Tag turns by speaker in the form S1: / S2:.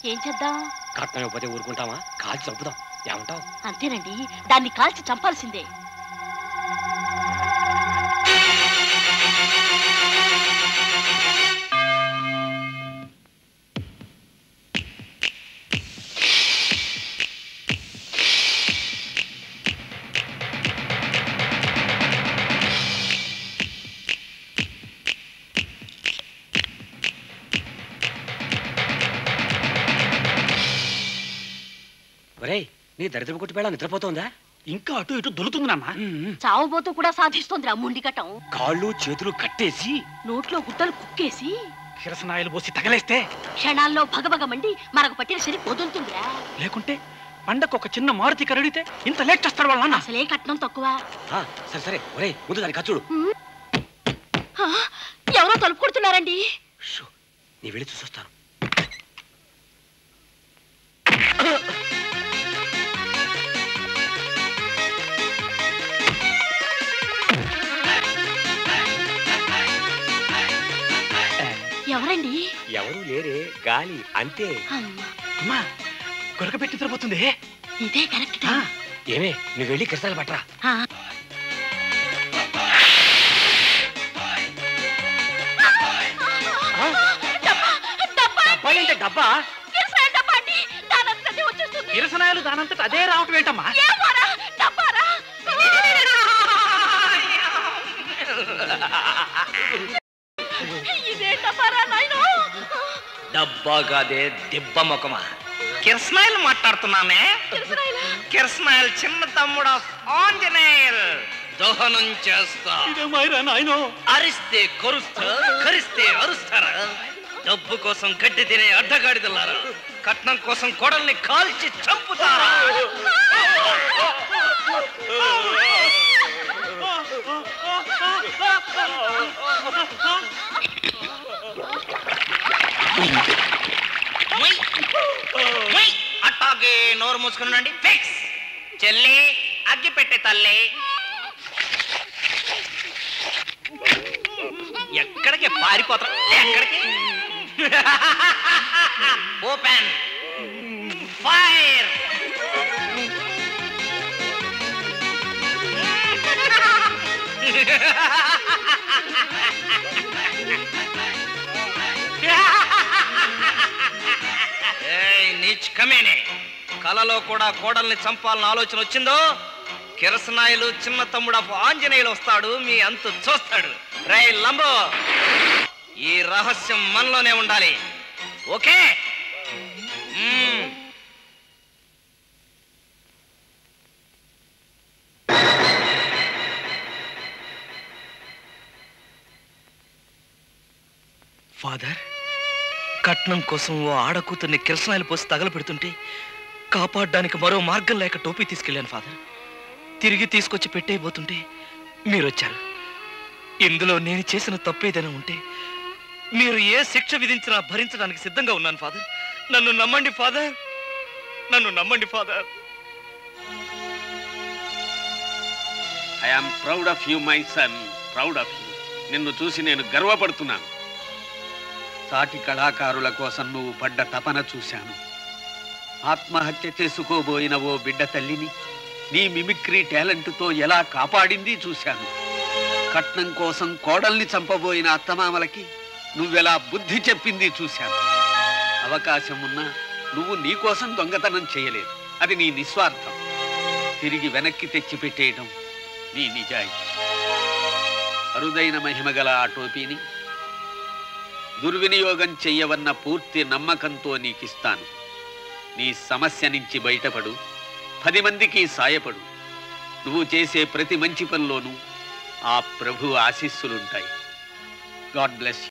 S1: ఏం చేద్దాం
S2: కట్నం ఇవ్వకపోతే ఊరుకుంటామా కాల్చి చంపుదాం ఏమంటావు
S1: అంతేనండి దాన్ని కాల్చి చంపాల్సిందే
S2: ఒరేయ్ నీ దరిద్రపు కొట్టి పేళ నిద్రపోతోందా
S3: ఇంకా అటు ఇటు దొరుకుతుందమ్మా
S1: చావబోతూ కూడా సాధిస్తోంది రా ముండికటం
S2: కాళ్ళు చేతులు కట్టేసి
S1: నోట్లో గుట్టలు కుక్కేసి
S3: కిరసనాయలు పోసి తగలేస్తే
S1: క్షణాల్లో భగభగ మండి మరొక పట్టిన శని వదులుతుందిరా
S3: లేకుంటే పండకు ఒక చిన్న మారుతి కరడితే ఇంత లేట్ చేస్తాడు వాళ్ళ నాన్న
S1: అసలే కట్నం తక్కువ
S2: ఆ, సరే సరే ఒరేయ్ ముందు దాని ఖర్చుడు
S1: ఆ, ఎవరో తలుపు కొడుతున్నారండి
S2: షూ, నీ వెళ్ళి చూసొస్తాను
S1: ఎవరండి
S2: ఎవరు లేరే గాలి అంతే
S1: అమ్మా,
S3: అమ్మా గొరక పెట్టి నిద్రపోతుంది
S1: ఇదే కరెక్ట్
S3: ఆ,
S1: టైం.
S2: ఏమే నువ్వు వెళ్ళి కిరసాలు పట్టరా
S1: ఆ. డబ్బా, డబ్బా
S3: డబ్బా ఏంటి డబ్బా
S1: కిరసనాయిల డబ్బా అండి. దానంతట అదే వచ్చేస్తుంది.
S3: కిరసనాయలు దానంతట అదే రావటం ఏంటమ్మా
S1: ఏమోరా, డబ్బారా? ఇదే డబ్బారా నాయనో?
S4: డబ్బాగాదే దిబ్బ ముఖమా కిరసనాయలు మాట్లాడుతున్నానే
S1: కిరసనాయిలా?
S4: కిరసనాయలు చిన్న తమ్ముడు ఆంజనేయులు దోహనం చేస్తా
S3: ఇదే మైరా నాయనో
S4: అరిస్తే కొరుస్తా కరిస్తే అరుస్తారా డబ్బు కోసం గడ్డి తినే అడ్డగాడిదలారా కట్నం కోసం కొడల్ని కాల్చి చంపుతారా ముయ్. ముయ్. అట్టాగే నోరు మూసుకున్నాండి ఫిక్స్ చెల్లి అగ్గి పెట్టే తల్లి ఎక్కడికి పారిపోతాం ఎక్కడికి ఓపెన్ ఫైర్ ఏయ్ నీచ్ కమేనే కలలో కూడా కోడల్ని చంపాలన్న ఆలోచన వచ్చిందో కిరసనాయలు చిన్న తమ్ముడు ఆఫ్ ఆంజనేయులు వస్తాడు మీ అంతు చూస్తాడు రై లంబో ఈ రహస్యం మనలోనే ఉండాలి ఓకే మ్మ్. ఫాదర్ కట్నం కోసం ఓ ఆడకూతుర్ని కిరసనాయలు పోసి తగలపెడుతుంటే కాపాడడానికి మరో మార్గం లేక టోపీ తీసుకెళ్ళాను ఫాదర్ తిరిగి తీసుకొచ్చి పెట్టేయబోతుంటే మీరు వచ్చారు ఇందులో నేను చేసిన తప్పేదైనా ఉంటే మీరు ఏ శిక్ష విధించినా భరించడానికి సిద్ధంగా ఉన్నాను ఫాదర్ నన్ను నమ్మండి ఫాదర్ నన్ను నమ్మండి father
S5: I am proud of you my son proud of you నిన్ను చూసి నేను గర్వపడుతున్నాను సాటి కళాకారుల కోసం నువ్వు పడ్డ తపన చూశాను ఆత్మహత్య చేసుకోబోయిన ఓ బిడ్డ తల్లిని నీ మిమిక్రీ టాలెంట్తో ఎలా కాపాడింది చూశాను కట్నం కోసం కోడల్ని చంపబోయిన అత్తమామలకి నువ్వెలా బుద్ధి చెప్పింది చూశాను అవకాశం ఉన్నా నువ్వు నీ కోసం దొంగతనం చేయలేదు అది నీ నిస్వార్థం తిరిగి వెనక్కి తెచ్చిపెట్టేయడం నీ నిజాయితీ అరుదైన మహిమగల ఆ టోపీని దుర్వినియోగం చెయ్యవన్న పూర్తి నమ్మకంతో నీకిస్తాను నీ సమస్య నుంచి బయటపడు పది మందికి సాయపడు నువ్వు చేసే ప్రతి మంచి పనిలోనూ ఆ ప్రభు ఆశీస్సులుంటాయి గాడ్ బ్లెస్